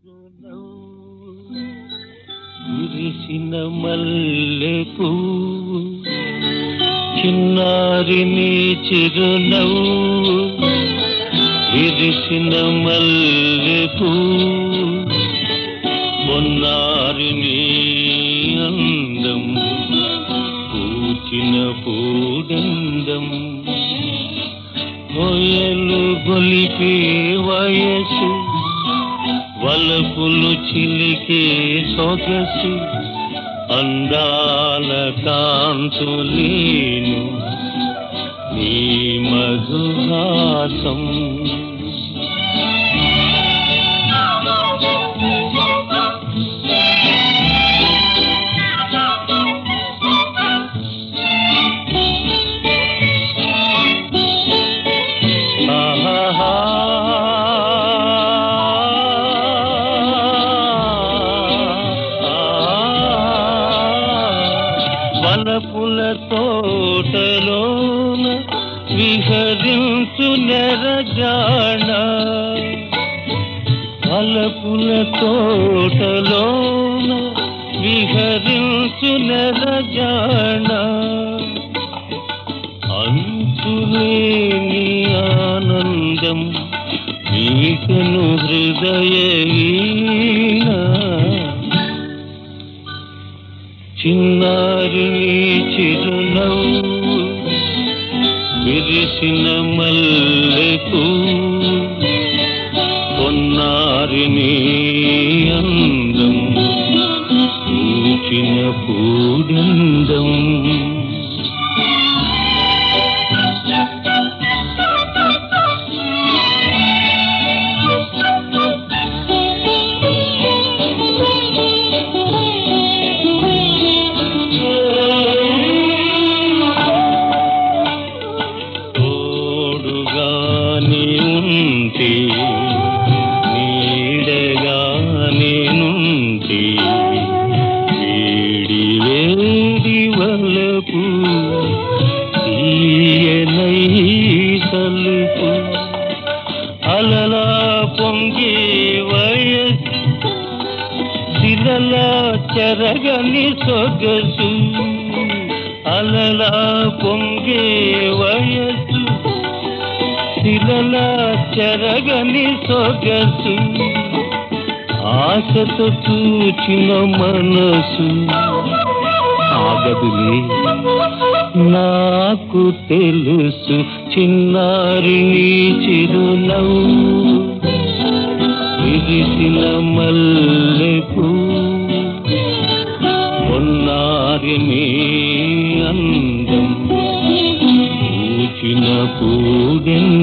విరిసిన మల్లెపూ చిన్నారి నీ చిరునవ్వు విరిసిన మల్లెపూ మొన్నారి నీ అందం పూచిన పూడందం హోయలు గొలిపే వయసు వలపులు చిలికే సొగసు అందాల కాంతులేను నీ మధుహాసం ఆహాహా. వలపుల తోటలోన విహరించు నెరజాణ వలపుల తోటలోన విహరించు నెరజాణ అంతులేని ఆనందం వీకను హృదయ వీణ చిన్నారి నీ చిరునవ్వు విరిసిన మల్లెకు పొన్నారి నీ అందం పూచిన పూడందం తోడుగాని ఉంటే నీడగా నేనుంటే వేడి వేడి వలపు తీయనై తలుపు అలలా పొంగే వయసు శిలలా చెరగని సొగసు అలలా పొంగే వయసు శిలలా చెరగని సొగసు ఆశతో చూచిన మనసు ఆగదులే నాకు తెలుసు చిన్నారి నీ చిరునవ్వు విరిసిన మల్లెపూ పొన్నారి నీ అందం పూచిన పూడెన్